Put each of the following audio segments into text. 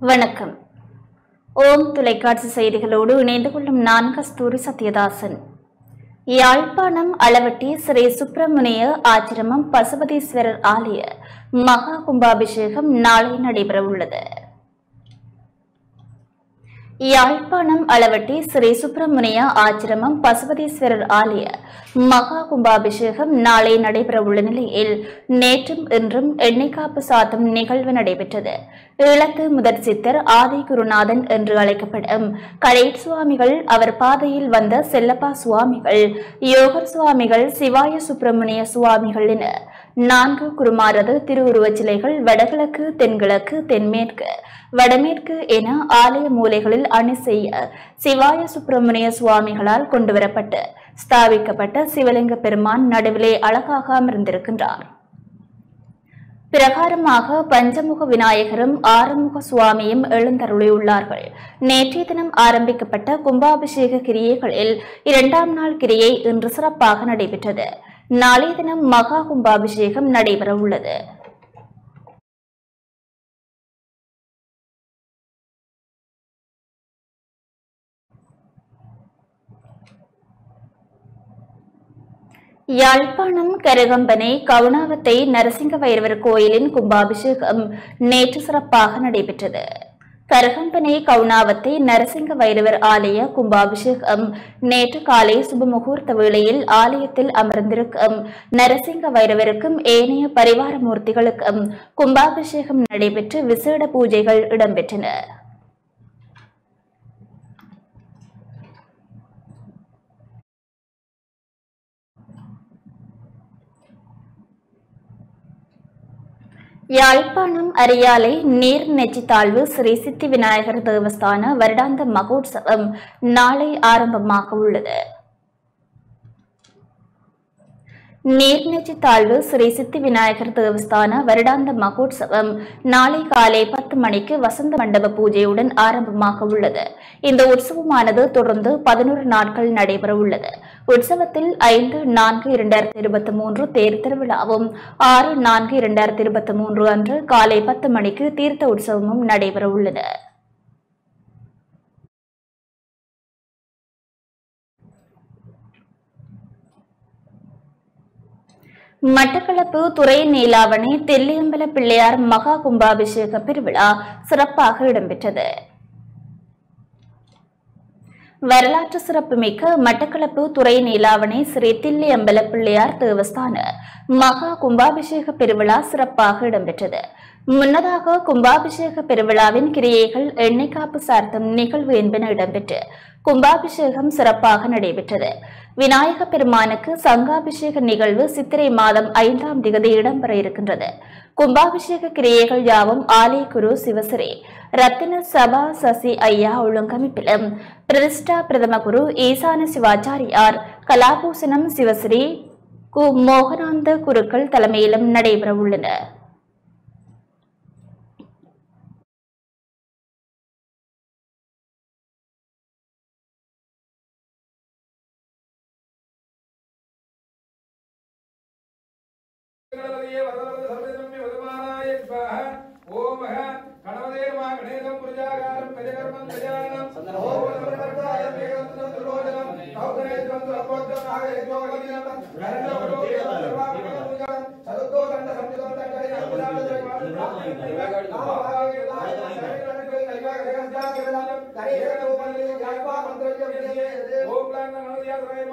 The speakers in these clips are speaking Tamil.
வணக்கம் ஓம் தொலைக்காட்சி செய்திகளோடு இணைந்து கொள்ளும் நான் கஸ்தூரி சத்யதாசன் யாழ்ப்பாணம் அளவட்டி ஸ்ரீ சுப்பிரமணிய ஆச்சிரமம் பசுபதீஸ்வரர் ஆலய மகா கும்பாபிஷேகம் நாளை நடைபெறவுள்ளது யாழ்ப்பாணம் அளவட்டி ஸ்ரீ சுப்பிரமணிய ஆச்சிரமம் பசுபதீஸ்வரர் ஆலய மகா கும்பாபிஷேகம் நாளை நடைபெறவுள்ள நிலையில் நேற்றும் இன்றும் எண்ணெய் காப்பு சாத்தும் நிகழ்வு நடைபெற்றது ஈழத்து முதற் சித்தர் ஆதி குருநாதன் என்று அழைக்கப்படும் கலைட் சுவாமிகள் அவர் பாதையில் வந்த செல்லப்பா சுவாமிகள் யோகர் சுவாமிகள் சிவாய சுப்பிரமணிய சுவாமிகள் என நான்கு குருமாரது திருவுருவச் சிலைகள் வடகிழக்கு தென்கிழக்கு தென்மேற்கு வடமேற்கு என ஆலய மூலைகளில் அணி செய்ய சிவாய சுப்பிரமணிய சுவாமிகளால் கொண்டுவரப்பட்டு ஸ்தாபிக்கப்பட்ட சிவலிங்க பெருமான் நடுவிலே அழகாக அமர்ந்திருக்கின்றார் பிரகாரமாக பஞ்சமுக விநாயகரும் ஆறுமுக சுவாமியும் எழுந்தருளியுள்ளார்கள் நேற்றைய தினம் ஆரம்பிக்கப்பட்ட கும்பாபிஷேக கிரியைகளில் இரண்டாம் நாள் கிரியை இன்று சிறப்பாக நடைபெற்றது நாளைய தினம் மகா கும்பாபிஷேகம் நடைபெற உள்ளது யாழ்ப்பாணம் கருகம்பனை கவுனாவத்தை நரசிங்க வைரவர் கோயிலின் கும்பாபிஷேகம் நேற்று சிறப்பாக நடைபெற்றது கருகம்பனை கவுனாவத்தை நரசிங்க வைரவர் ஆலய கும்பாபிஷேகம் நேற்று காலை சுபமுகூர்த்த வேளையில் ஆலயத்தில் அமர்ந்திருக்கும் நரசிங்க வைரவருக்கும் ஏனைய பரிவார மூர்த்திகளுக்கும் கும்பாபிஷேகம் நடைபெற்று விசேட பூஜைகள் இடம்பெற்றன யாழ்ப்பாணம் அரியாலை நீர் நெச்சித்தாழ்வு ஸ்ரீ சித்தி விநாயகர் தேவஸ்தான வருடாந்த மகோத்சவம் நாளை ஆரம்பமாக உள்ளது நீர்நெச்சி தாழ்வு ஸ்ரீ சித்தி விநாயகர் தேவஸ்தான வருடாந்த மகோத்சவம் நாளை காலை பத்து மணிக்கு வசந்த மண்டப பூஜையுடன் ஆரம்பமாக உள்ளது இந்த உற்சவமானது தொடர்ந்து பதினோரு நாட்கள் நடைபெற உள்ளது உற்சவத்தில் ஐந்து நான்கு இரண்டாயிரத்தி இருபத்தி மூன்று தேர் திருவிழாவும் ஆறு நான்கு இரண்டாயிரத்தி இருபத்தி மூன்று அன்று காலை பத்து மணிக்கு தீர்த்த உற்சவமும் நடைபெற உள்ளது மட்டக்களப்பு துறை நீலாவணி தெல்லியம்பல பிள்ளையார் மகா கும்பாபிஷேக பெருவிழா சிறப்பாக இடம்பெற்றது வரலாற்று சிறப்புமிக்க மட்டக்களப்பு துறை நீலாவணை ஸ்ரீ தில்லியம்பல பிள்ளையார் தேவஸ்தான மகா கும்பாபிஷேக பெருவிழா சிறப்பாக இடம்பெற்றது முன்னதாக கும்பாபிஷேக பெருவிழாவின் கிரியைகள் எண்ணெய் காப்பு சார்த்தும் நிகழ்வு என்பன இடம்பெற்று கும்பாபிஷேகம் சிறப்பாக நடைபெற்றது விநாயக பெருமானுக்கு சங்காபிஷேக நிகழ்வு சித்திரை மாதம் ஐந்தாம் திகதி இடம்பெற இருக்கின்றது கும்பாபிஷேக கிரியைகள் யாவும் ஆலய குரு சிவசிரி ரத்தின சபா சசி ஐயா ஒழுங்கமைப்பிலும் பிரதிஷ்டா பிரதம குரு ஈசான சிவாச்சாரியார் கலாபூசணம் சிவஸ்ரீ கு மோகனாந்த குருக்கள் தலைமையிலும் நடைபெற உள்ளன गणपतये वरदवरद सर्वजनम्य वदमानाय स्वाहा ओमः गणपते नमः गणेशं पुरुषाकारं गजकर्मं गजाननं ओम वरदवरदाय मेघदूतं दुर्लोचनं नवगणेशं सर्वोच्चं नागयज्ञो गणिनं गणेशं सदुतो दण्ड संयुतं दण्डये ओम लांग नमः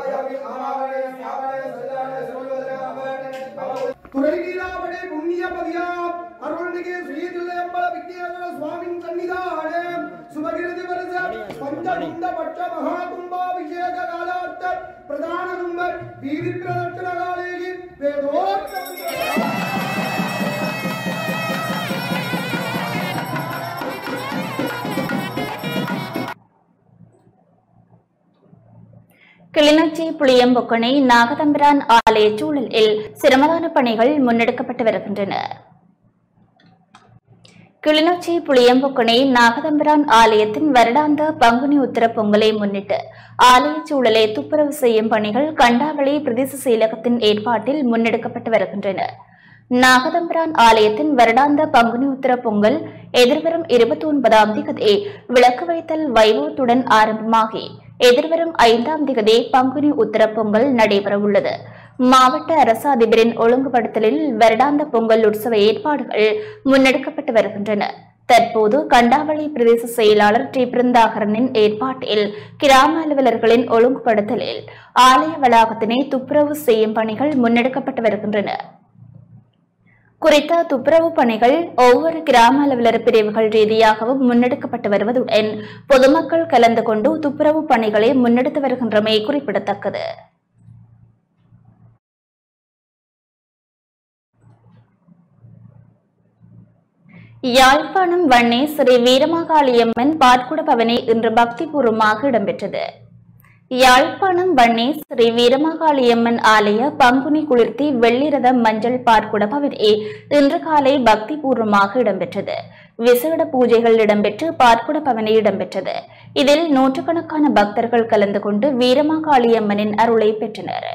துறைநீலாவணி புண்ணியபதியா அருள்மிகு ஸ்ரீதில்லையம்பல விக்னேஸ்வர சுவாமின் சன்னிதானே சுபகிருதி வருஷ பஞ்சகுண்ட பட்ச மகாகும்பாபிஷேக காலார்த்த பிரதான கும்ப வீதி பிரதட்சண காலேகி வேதோக்த கிளிநொச்சி புளியம்பொக்கனை நாகதம்பிரான் ஆலய சூழலில் சிரமதான பணிகள் முன்னெடுக்கப்பட்டு வருகின்றன கிளிநொச்சி புளியம்பொக்கனை நாகதம்பிரான் ஆலயத்தின் வருடாந்த பங்குனி உத்தர பொங்கலை முன்னிட்டு ஆலய சூழலை துப்புரவு செய்யும் பணிகள் கண்டாவளி பிரதேச செயலகத்தின் ஏற்பாட்டில் முன்னெடுக்கப்பட்டு வருகின்றன நாகதம்பிரான் ஆலயத்தின் வருடாந்த பங்குனி உத்திர பொங்கல் எதிர்வரும் இருபத்தி ஒன்பதாம் திகதி விளக்கு வைத்தல் வைபவத்துடன் ஆரம்பமாகி எதிர்வரும் ஐந்தாம் திகதி பங்குனி உத்திர பொங்கல் நடைபெறவுள்ளது மாவட்ட அரசு அதிபரின் ஒழுங்குபடுத்தலில் வருடாந்த பொங்கல் உற்சவ ஏற்பாடுகள் முன்னெடுக்கப்பட்டு வருகின்றன தற்போது கண்டாவளி பிரதேச செயலாளர் டி பிருந்தாகரனின் ஏற்பாட்டில் கிராம அலுவலர்களின் ஒழுங்குபடுத்தலில் ஆலய வளாகத்தினை துப்புரவு செய்யும் பணிகள் முன்னெடுக்கப்பட்டு வருகின்றன குறித்த துப்புரவு பணிகள் ஒவ்வொரு கிராம அலுவலர் பிரிவுகள் ரீதியாகவும் முன்னெடுக்கப்பட்டு வருவதுடன் பொதுமக்கள் கலந்து கொண்டு துப்புரவு பணிகளை முன்னெடுத்து வருகின்றமை குறிப்பிடத்தக்கது யாழ்ப்பாணம் வன்னி ஸ்ரீ வீரமாகாளியம்மன் பாட்குட பவனி இன்று பக்திபூர்வமாக இடம்பெற்றது யாழ்ப்பாணம் வன்னி ஸ்ரீ வீரமாகாளியம்மன் ஆலய பங்குனி குளிர்த்தி வெள்ளிரத மஞ்சள் பாட்குட பவனி இன்று காலை பக்திபூர்வமாக இடம்பெற்றது விசேட பூஜைகள் இடம்பெற்று பாட்குட பவனி இடம்பெற்றது இதில் நூற்றுக்கணக்கான பக்தர்கள் கலந்து கொண்டு வீரமாகாளியம்மனின் அருளை பெற்றனர்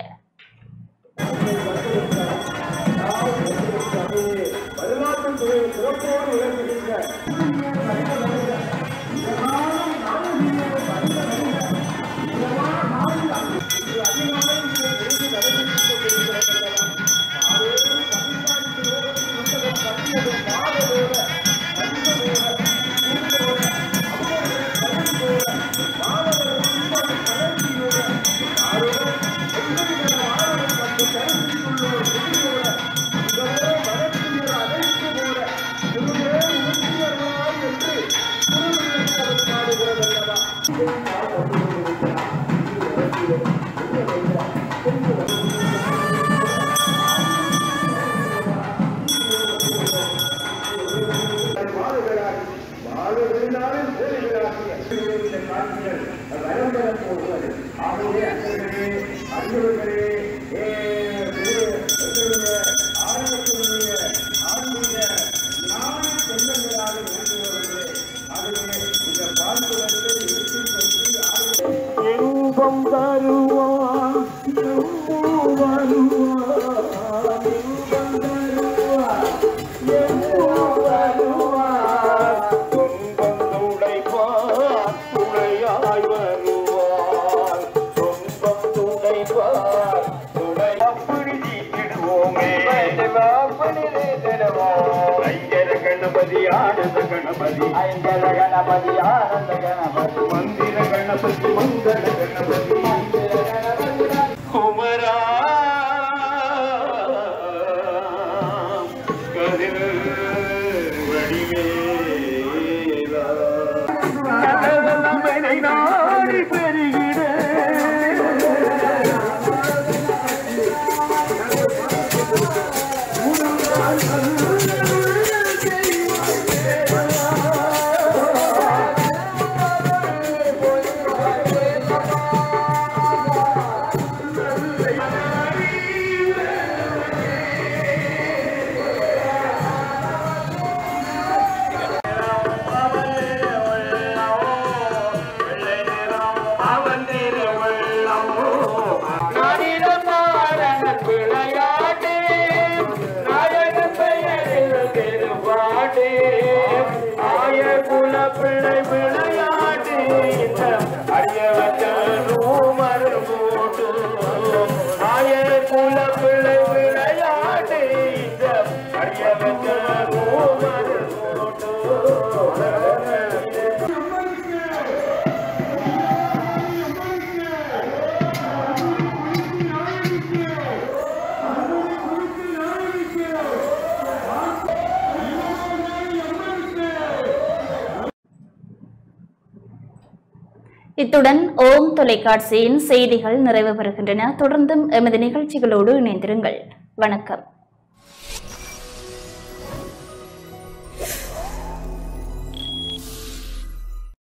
இன்பம் தருவான் எம்மோ வருவான் இன்பம் தருவான் எம்மோ வருவான் துன்பம் துடைப்பான் துணையாய் வருவான் துன்பம் துடைப்பான் துணை அப்படி தீட்டிடுவோமே அப்படி தீட்டிடுவோம் ஐங்கர கணபதி ஆனந்த கணபதி ஐங்கர கணபதி ஆனந்த கணபதி மந்திர கணபதி மங்கள கணபதி மந்திர கணபதி குமரா கதிர் வடிவேலா கடலமனை நாடி பெருகிட பிள்ளை விளையாட்டு இந்த அடியவற்ற ரூமர் போட்டு ஆய குல பிள்ளை விளையாட்டு இந்த அடியவற்ற ரூமர் போட்டு இத்துடன் ஓம் தொலைக்காட்சியின் செய்திகள் நிறைவு பெறுகின்றன தொடர்ந்தும் எமது நிகழ்ச்சிகளோடு இணைந்திருங்கள் வணக்கம்